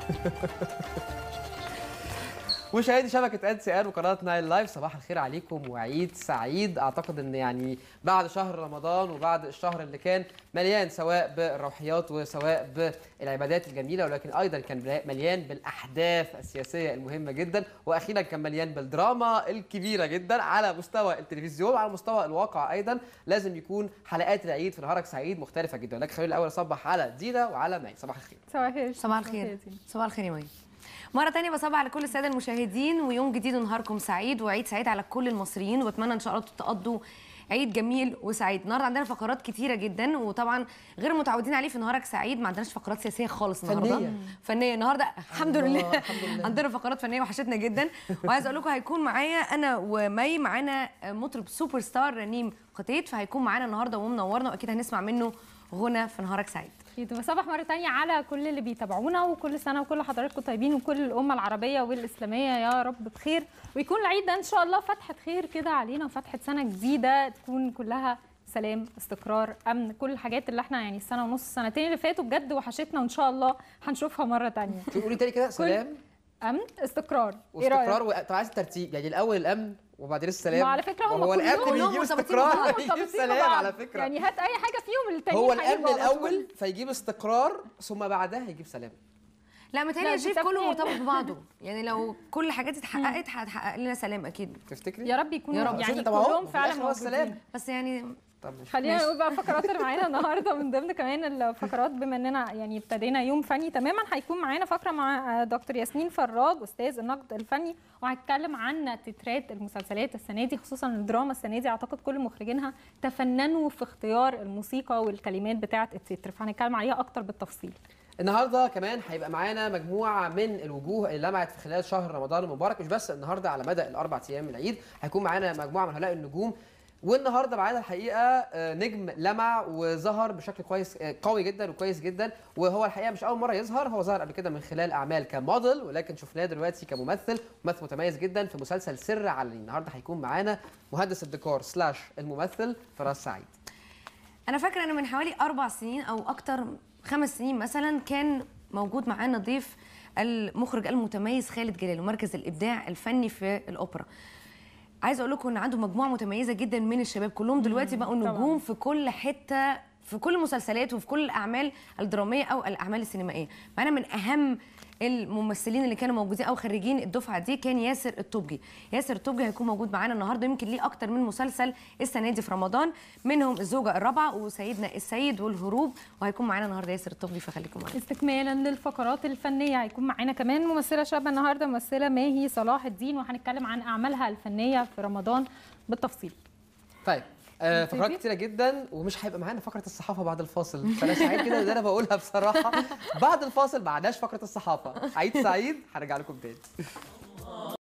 مشاهدي شبكة ان سي ار وقناة نايل لايف صباح الخير عليكم وعيد سعيد اعتقد ان يعني بعد شهر رمضان وبعد الشهر اللي كان مليان سواء بالروحيات وسواء بالعبادات الجميلة ولكن ايضا كان مليان بالاحداث السياسية المهمة جدا واخيرا كان مليان بالدراما الكبيرة جدا على مستوى التلفزيون وعلى مستوى الواقع ايضا لازم يكون حلقات العيد في نهارك سعيد مختلفة جدا لكن خلينا الاول اصبح على دينا وعلى مي صباح الخير صباح الخير صباح الخير صباح الخير يا مي مرة تانية بصبح على كل السادة المشاهدين ويوم جديد ونهاركم سعيد وعيد سعيد على كل المصريين واتمنى ان شاء الله تقضوا عيد جميل وسعيد النهارده عندنا فقرات كتيره جدا وطبعا غير متعودين عليه في نهارك سعيد ما عندناش فقرات سياسيه خالص النهارده فنية. فنيه النهارده الحمد لله الحمد لله. عندنا فقرات فنيه وحشتنا جدا وعايز اقول لكم هيكون معايا انا ومي معانا مطرب سوبر ستار رنيم قتيت فهيكون معانا النهارده ومنورنا واكيد هنسمع منه غنى في نهارك سعيد أكيد. وصباح مرة تانية على كل اللي بيتابعونا وكل سنة وكل حضراتكم طيبين وكل الأمة العربية والإسلامية يا رب بخير ويكون العيد ده إن شاء الله فتحة خير كده علينا وفتحة سنة جديدة تكون كلها سلام استقرار امن كل الحاجات اللي احنا يعني السنه ونص السنتين اللي فاتوا بجد وحشتنا وان شاء الله هنشوفها مره تانية تقولي تاني كده سلام امن استقرار ايه رايك واستقرار و... طب عايز الترتيب يعني الاول الامن وبعدين السلام ما على فكرة هم وهو كلهم الامن كلهم بيجيب مرتبطين استقرار ببعض، بيجيب مرتبطين سلام ببعض. على فكره يعني هات اي حاجه فيهم التاني هو الامن الاول فيجيب استقرار ثم بعدها هيجيب سلام لا متهيألي لا، يا دي شريف كله تفكير. مرتبط ببعضه يعني لو كل حاجات اتحققت هتحقق لنا سلام اكيد تفتكري يا رب يكونوا يا رب. يعني شفتي؟ طب أهو، كلهم في فعلا الآخر هو السلام. موجودين بس يعني طب ماشي. خلينا ماشي. نقول بقى الفقرات اللي معانا النهارده من ضمن كمان الفقرات بما اننا يعني ابتدينا يوم فني تماما هيكون معانا فقره مع دكتور ياسمين فراج استاذ النقد الفني وهنتكلم عن تترات المسلسلات السنه دي خصوصا الدراما السنه دي اعتقد كل مخرجينها تفننوا في اختيار الموسيقى والكلمات بتاعه التتر فهنتكلم عليها اكتر بالتفصيل النهارده كمان هيبقى معانا مجموعه من الوجوه اللي لمعت في خلال شهر رمضان المبارك مش بس النهارده على مدى الاربع ايام من العيد هيكون معانا مجموعه من هؤلاء النجوم والنهارده معانا الحقيقه آه، نجم لمع وظهر بشكل كويس آه، قوي جدا وكويس جدا وهو الحقيقه مش اول مره يظهر هو ظهر قبل كده من خلال اعمال كموديل ولكن شفناه دلوقتي كممثل ممثل متميز جدا في مسلسل سر علني النهارده هيكون معانا مهندس الديكور سلاش الممثل فراس سعيد انا فاكره ان من حوالي اربع سنين او اكتر خمس سنين مثلا كان موجود معانا ضيف المخرج المتميز خالد جلال ومركز الابداع الفني في الاوبرا عايزه اقول لكم ان عنده مجموعه متميزه جدا من الشباب كلهم دلوقتي بقوا طبعاً. نجوم في كل حته في كل المسلسلات وفي كل الاعمال الدراميه او الاعمال السينمائيه معانا من اهم الممثلين اللي كانوا موجودين او خريجين الدفعه دي كان ياسر الطبجي ياسر الطبجي هيكون موجود معانا النهارده يمكن ليه اكتر من مسلسل السنه دي في رمضان منهم الزوجه الرابعه وسيدنا السيد والهروب وهيكون معانا النهارده ياسر الطبجي فخليكم معانا استكمالا للفقرات الفنيه هيكون معانا كمان ممثله شابه النهارده ممثله ماهي صلاح الدين وهنتكلم عن اعمالها الفنيه في رمضان بالتفصيل طيب آه فقرات نبتدي؟ كتيره جدا ومش هيبقى معانا فقره الصحافه بعد الفاصل فانا سعيد كده ان انا بقولها بصراحه بعد الفاصل ما عندناش فقره الصحافه عيد سعيد هرجع لكم تاني